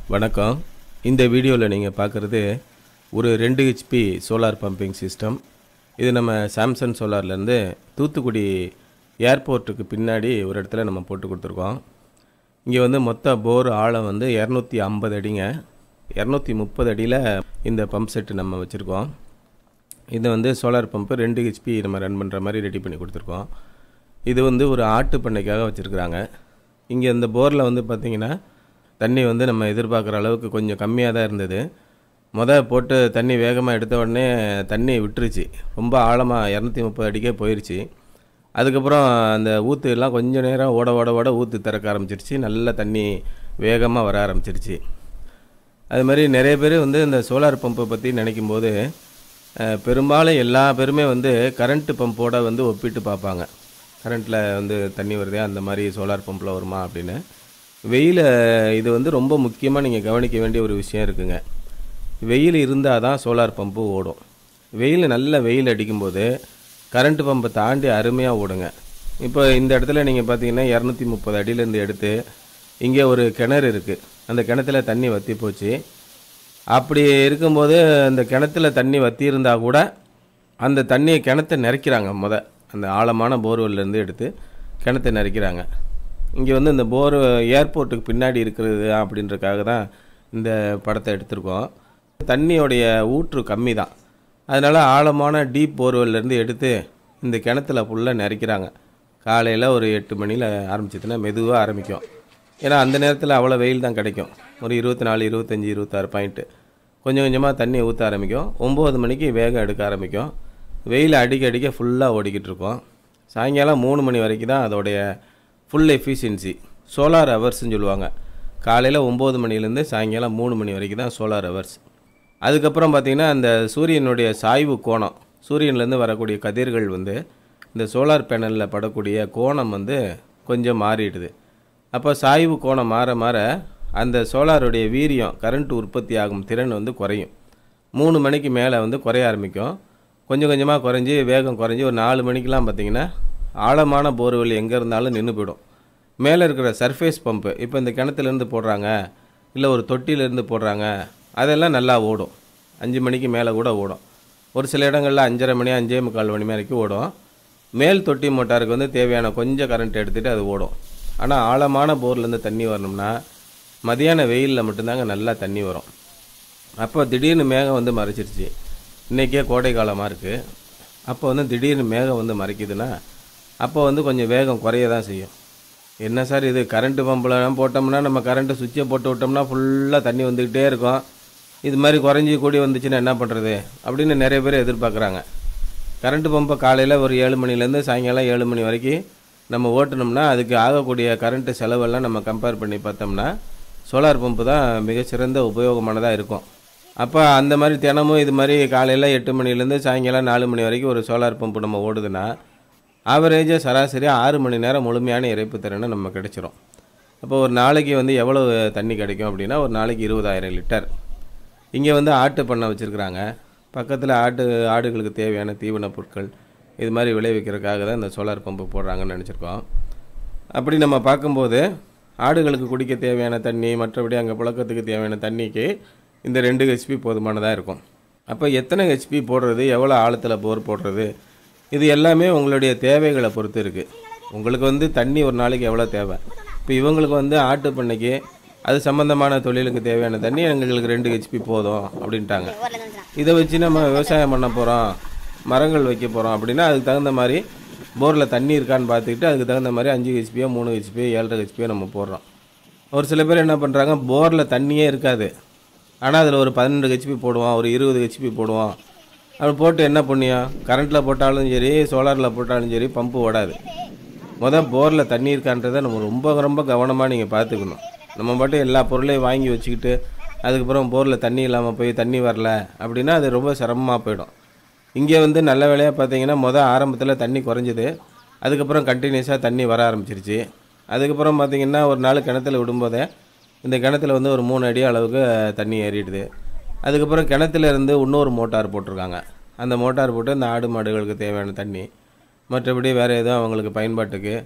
வணக்கம் இந்த வீடியோவில் நீங்கள் பார்க்குறது ஒரு ரெண்டு ஹெச்பி சோலார் பம்பிங் சிஸ்டம் இது நம்ம சாம்சங் சோலார்லேருந்து தூத்துக்குடி ஏர்போர்ட்டுக்கு பின்னாடி ஒரு இடத்துல நம்ம போட்டு கொடுத்துருக்கோம் இங்கே வந்து மொத்த போர் ஆழம் வந்து இரநூத்தி ஐம்பது அடிங்க இரநூத்தி முப்பது அடியில் இந்த பம்ப் செட்டு நம்ம வச்சுருக்கோம் இது வந்து சோலார் பம்பு ரெண்டு ஹெச்பி நம்ம ரன் பண்ணுற மாதிரி ரெடி பண்ணி கொடுத்துருக்கோம் இது வந்து ஒரு ஆட்டு பண்ணைக்காக வச்சுருக்குறாங்க இங்கே இந்த போரில் வந்து பார்த்திங்கன்னா தண்ணி வந்து நம்ம எதிர்பார்க்குற அளவுக்கு கொஞ்சம் கம்மியாக தான் இருந்தது முத போட்டு தண்ணி வேகமாக எடுத்த உடனே தண்ணி விட்டுருச்சு ரொம்ப ஆழமாக இரநூத்தி முப்பது அடிக்கே போயிடுச்சு அதுக்கப்புறம் அந்த ஊற்று எல்லாம் கொஞ்ச நேரம் ஓட ஓட ஓட ஊற்று திறக்க ஆரம்பிச்சிருச்சு நல்ல தண்ணி வேகமாக வர ஆரம்பிச்சிருச்சு அது மாதிரி நிறைய பேர் வந்து இந்த சோலார் பம்பை பற்றி நினைக்கும் போது அஹ், பெரும்பாலும் எல்லா பேருமே வந்து கரண்ட்டு பம்போட வந்து ஒப்பிட்டு பார்ப்பாங்க கரண்ட்டில் வந்து தண்ணி வருதே அந்த மாதிரி சோலார் பம்பில் வருமா அப்படின்னு வெயில் இது வந்து ரொம்ப முக்கியமாக நீங்கள் கவனிக்க வேண்டிய ஒரு விஷயம் இருக்குங்க வெயில் இருந்தால் தான் சோலார் பம்பு ஓடும் வெயில் நல்ல வெயில் அடிக்கும்போது கரண்ட் பம்பை தாண்டி அருமையாக ஓடுங்க இப்போ இந்த இடத்துல நீங்கள் பார்த்தீங்கன்னா இரநூத்தி முப்பது அடியிலேருந்து எடுத்து இங்கே ஒரு கிணறு இருக்குது அந்த கிணத்துல தண்ணி வற்றி போச்சு அப்படி இருக்கும்போது அந்த கிணத்துல தண்ணி வற்றி இருந்தால் கூட அந்த தண்ணியை கிணத்தை நிறைக்கிறாங்க முத அந்த ஆழமான போர்வெல்லேருந்து எடுத்து கிணத்தை நிறைக்கிறாங்க இங்கே வந்து இந்த போர் ஏர்போர்ட்டுக்கு பின்னாடி இருக்கிறது அப்படின்றதுக்காக தான் இந்த படத்தை எடுத்திருக்கோம் தண்ணியோடைய ஊற்று கம்மி தான் அதனால் ஆழமான டீப் போர்வெல்லேருந்து எடுத்து இந்த கிணத்துல ஃபுல்லாக நிறைக்கிறாங்க காலையில் ஒரு எட்டு மணியில் ஆரம்பிச்சதுன்னா மெதுவாக ஆரம்பிக்கும் ஏன்னா அந்த நேரத்தில் அவ்வளோ வெயில் தான் கிடைக்கும் ஒரு இருபத்தி நாலு இருபத்தஞ்சி இருபத்தாறு பாயிண்ட்டு கொஞ்சம் கொஞ்சமாக தண்ணி ஊற்ற ஆரம்பிக்கும் ஒம்பது மணிக்கு வேகம் எடுக்க ஆரம்பிக்கும் வெயில் அடிக்க அடிக்க ஃபுல்லாக ஓடிக்கிட்டு இருக்கோம் சாயங்காலம் மூணு மணி வரைக்கும் தான் அதோடைய ஃபுல் எஃபிஷியன்சி சோலார் ஹவர்ஸ்னு சொல்லுவாங்க காலையில் ஒம்பது மணிலேருந்து சாயங்காலம் மூணு மணி வரைக்கும் தான் சோலார் ஹவர்ஸ் அதுக்கப்புறம் பார்த்திங்கன்னா அந்த சூரியனுடைய சாய்வு கோணம் சூரியன்லேருந்து வரக்கூடிய கதிர்கள் வந்து இந்த சோலார் பேனலில் படக்கூடிய கோணம் வந்து கொஞ்சம் மாறிடுது அப்போ சாய்வு கோணம் மாற மாற அந்த சோலாருடைய வீரியம் கரண்ட் உற்பத்தி ஆகும் திறன் வந்து குறையும் மூணு மணிக்கு மேலே வந்து குறைய ஆரம்பிக்கும் கொஞ்சம் கொஞ்சமாக குறைஞ்சி வேகம் குறைஞ்சி ஒரு நாலு மணிக்கெலாம் பார்த்திங்கன்னா ஆழமான போர்வெல் எங்கே இருந்தாலும் நின்று போயிடும் மேலே இருக்கிற சர்ஃபேஸ் பம்பு இப்போ இந்த கிணத்துலேருந்து போடுறாங்க இல்லை ஒரு தொட்டியிலேருந்து போடுறாங்க அதெல்லாம் நல்லா ஓடும் அஞ்சு மணிக்கு மேலே கூட ஓடும் ஒரு சில இடங்களில் அஞ்சரை மணி அஞ்சே முக்கால் மணி வரைக்கும் ஓடும் மேல் தொட்டி மோட்டாருக்கு வந்து தேவையான கொஞ்சம் கரண்ட் எடுத்துகிட்டு அது ஓடும் ஆனால் ஆழமான போர்லேருந்து தண்ணி வரணும்னா மதியான வெயிலில் மட்டும்தாங்க நல்லா தண்ணி வரும் அப்போ திடீர்னு மேகம் வந்து மறைச்சிருச்சு இன்றைக்கே கோடை காலமாக இருக்குது அப்போ வந்து திடீர்னு மேகம் வந்து மறைக்குதுன்னா அப்போ வந்து கொஞ்சம் வேகம் குறைய தான் செய்யும் என்ன சார் இது கரண்ட்டு பம்பில் போட்டோம்னா நம்ம கரண்ட்டு சுவிட்சை போட்டு விட்டோம்னா ஃபுல்லாக தண்ணி வந்துக்கிட்டே இருக்கும் இது மாதிரி குறைஞ்சி கூடி வந்துச்சுன்னா என்ன பண்ணுறது அப்படின்னு நிறைய பேர் எதிர்பார்க்குறாங்க கரண்ட்டு பம்பை காலையில் ஒரு ஏழு மணிலேருந்து சாயங்காலம் ஏழு மணி வரைக்கும் நம்ம ஓட்டுனோம்னா அதுக்கு ஆகக்கூடிய கரண்ட்டு செலவெல்லாம் நம்ம கம்பேர் பண்ணி பார்த்தோம்னா சோலார் பம்பு தான் மிகச்சிறந்த உபயோகமானதாக இருக்கும் அப்போ அந்த மாதிரி தினமும் இது மாதிரி காலையில் எட்டு மணிலேருந்து சாயங்காலம் நாலு மணி வரைக்கும் ஒரு சோலார் பம்பு நம்ம ஓடுதுன்னா ஆவரேஜாக சராசரி ஆறு மணி நேரம் முழுமையான இறைப்பு திறனை நம்ம கிடைச்சிரும் அப்போ ஒரு நாளைக்கு வந்து எவ்வளவு தண்ணி கிடைக்கும் அப்படின்னா ஒரு நாளைக்கு இருபதாயிரம் லிட்டர் இங்கே வந்து ஆட்டு பண்ணை வச்சுருக்குறாங்க பக்கத்தில் ஆட்டு ஆடுகளுக்கு தேவையான தீவன பொருட்கள் இது மாதிரி விளைவிக்கிறதுக்காக தான் இந்த சோலார் பம்பு போடுறாங்கன்னு நினச்சிருக்கோம் அப்படி நம்ம பார்க்கும்போது ஆடுகளுக்கு குடிக்க தேவையான தண்ணி மற்றபடி அங்கே புழக்கத்துக்கு தேவையான தண்ணிக்கு இந்த ரெண்டு ஹெச்பி போதுமானதாக இருக்கும் அப்போ எத்தனை ஹெச்பி போடுறது எவ்வளோ ஆழத்தில் போர் போடுறது இது எல்லாமே உங்களுடைய தேவைகளை பொறுத்து இருக்குது உங்களுக்கு வந்து தண்ணி ஒரு நாளைக்கு எவ்வளோ தேவை இப்போ இவங்களுக்கு வந்து ஆட்டு பண்ணைக்கு அது சம்மந்தமான தொழிலுக்கு தேவையான தண்ணி எங்களுக்கு ரெண்டு ஹெச்பி போதும் அப்படின்ட்டாங்க இதை வச்சு நம்ம விவசாயம் பண்ண போகிறோம் மரங்கள் வைக்க போகிறோம் அப்படின்னா அதுக்கு தகுந்த மாதிரி போரில் தண்ணி இருக்கான்னு பார்த்துக்கிட்டு அதுக்கு தகுந்த மாதிரி அஞ்சு ஹெச்பியோ மூணு ஹெச்பியோ ஏழரை ஹெச்பியோ நம்ம போடுறோம் ஒரு சில பேர் என்ன பண்ணுறாங்க போரில் தண்ணியே இருக்காது ஆனால் அதில் ஒரு பதினெண்டு ஹெச்பி போடுவோம் ஒரு இருபது ஹெச்பி போடுவோம் அப்படி போட்டு என்ன பண்ணியும் கரண்ட்டில் போட்டாலும் சரி சோலாரில் போட்டாலும் சரி பம்பு ஓடாது முதல் போரில் தண்ணி இருக்கான்றதை நம்ம ரொம்ப ரொம்ப கவனமாக நீங்கள் பார்த்துக்கணும் நம்ம மட்டும் எல்லா பொருளையும் வாங்கி வச்சுக்கிட்டு அதுக்கப்புறம் போரில் தண்ணி இல்லாமல் போய் தண்ணி வரல அப்படின்னா அது ரொம்ப சிரமமாக போயிடும் இங்கே வந்து நல்ல வேலையாக பார்த்தீங்கன்னா மொதல் ஆரம்பத்தில் தண்ணி குறைஞ்சிது அதுக்கப்புறம் கண்டினியூஸாக தண்ணி வர ஆரம்பிச்சிருச்சு அதுக்கப்புறம் பார்த்தீங்கன்னா ஒரு நாள் கிணத்துல விடும்போதே இந்த கிணத்துல வந்து ஒரு மூணு அடி அளவுக்கு தண்ணி ஏறிடுது அதுக்கப்புறம் கிணத்துல இருந்து இன்னொரு மோட்டார் போட்டிருக்காங்க அந்த மோட்டார் போட்டு இந்த ஆடு மாடுகளுக்கு தேவையான தண்ணி மற்றபடி வேறு எதுவும் அவங்களுக்கு பயன்பாட்டுக்கு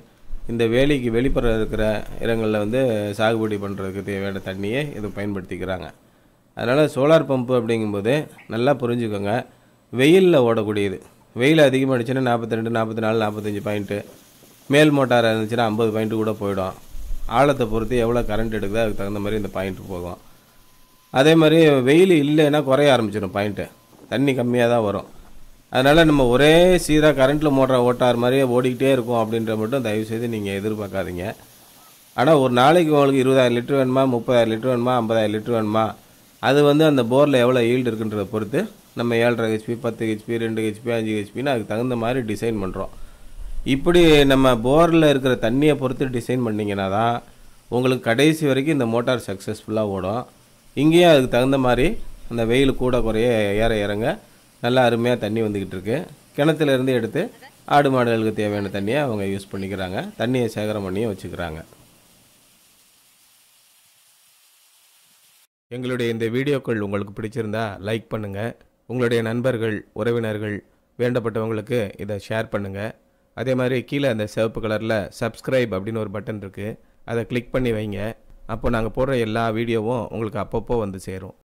இந்த வேலிக்கு வெளிப்புற இருக்கிற இடங்களில் வந்து சாகுபடி பண்ணுறதுக்கு தேவையான தண்ணியை இது பயன்படுத்திக்கிறாங்க அதனால் சோலார் பம்பு அப்படிங்கும்போது நல்லா புரிஞ்சுக்கோங்க வெயிலில் ஓடக்கூடியது வெயில் அதிகமாகிடுச்சுன்னா நாற்பத்தி ரெண்டு நாற்பத்தி நாலு நாற்பத்தஞ்சு பாயிண்ட்டு மேல் மோட்டாராக இருந்துச்சுன்னா ஐம்பது பாயிண்ட்டு கூட போயிடும் ஆழத்தை பொறுத்து எவ்வளோ கரண்ட் எடுக்குதோ அதுக்கு தகுந்த மாதிரி இந்த பாயிண்ட் போகும் அதே மாதிரி வெயில் இல்லைன்னா குறைய ஆரம்பிச்சிடும் பாயிண்ட்டு தண்ணி கம்மியாக தான் வரும் அதனால் நம்ம ஒரே சீராக கரண்ட்டில் மோட்டரை ஓட்டார் மாதிரியே ஓடிக்கிட்டே இருக்கும் அப்படின்ற மட்டும் தயவுசெய்து நீங்கள் எதிர்பார்க்காதீங்க ஆனால் ஒரு நாளைக்கு உங்களுக்கு இருபதாயிரம் லிட்டர் வேணுமா முப்பதாயிரம் லிட்டர் வேணுமா ஐம்பதாயிரம் லிட்டர் வேணுமா அது வந்து அந்த போரில் எவ்வளோ ஈல்டு இருக்குன்றதை பொறுத்து நம்ம ஏழரை ஹெச்பி பத்து ஹெச்பி ரெண்டு ஹெச்பி அஞ்சு ஹெச்பின்னு அதுக்கு தகுந்த மாதிரி டிசைன் பண்ணுறோம் இப்படி நம்ம போரில் இருக்கிற தண்ணியை பொறுத்து டிசைன் பண்ணிங்கன்னா தான் உங்களுக்கு கடைசி வரைக்கும் இந்த மோட்டார் சக்ஸஸ்ஃபுல்லாக ஓடும் இங்கேயும் அதுக்கு தகுந்த மாதிரி அந்த வெயில் கூட குறைய ஏற இறங்க நல்லா அருமையாக தண்ணி வந்துக்கிட்டு இருக்கு கிணத்துல இருந்து எடுத்து ஆடு மாடுகளுக்கு தேவையான தண்ணியை அவங்க யூஸ் பண்ணிக்கிறாங்க தண்ணியை சேகரம் பண்ணியும் வச்சுக்கிறாங்க எங்களுடைய இந்த வீடியோக்கள் உங்களுக்கு பிடிச்சிருந்தா லைக் பண்ணுங்கள் உங்களுடைய நண்பர்கள் உறவினர்கள் வேண்டப்பட்டவங்களுக்கு இதை ஷேர் பண்ணுங்கள் அதே மாதிரி கீழே அந்த சிவப்பு கலரில் சப்ஸ்கிரைப் அப்படின்னு ஒரு பட்டன் இருக்குது அதை கிளிக் பண்ணி வைங்க அப்போ நாங்கள் போடுற எல்லா வீடியோவும் உங்களுக்கு அப்பப்போ வந்து சேரும்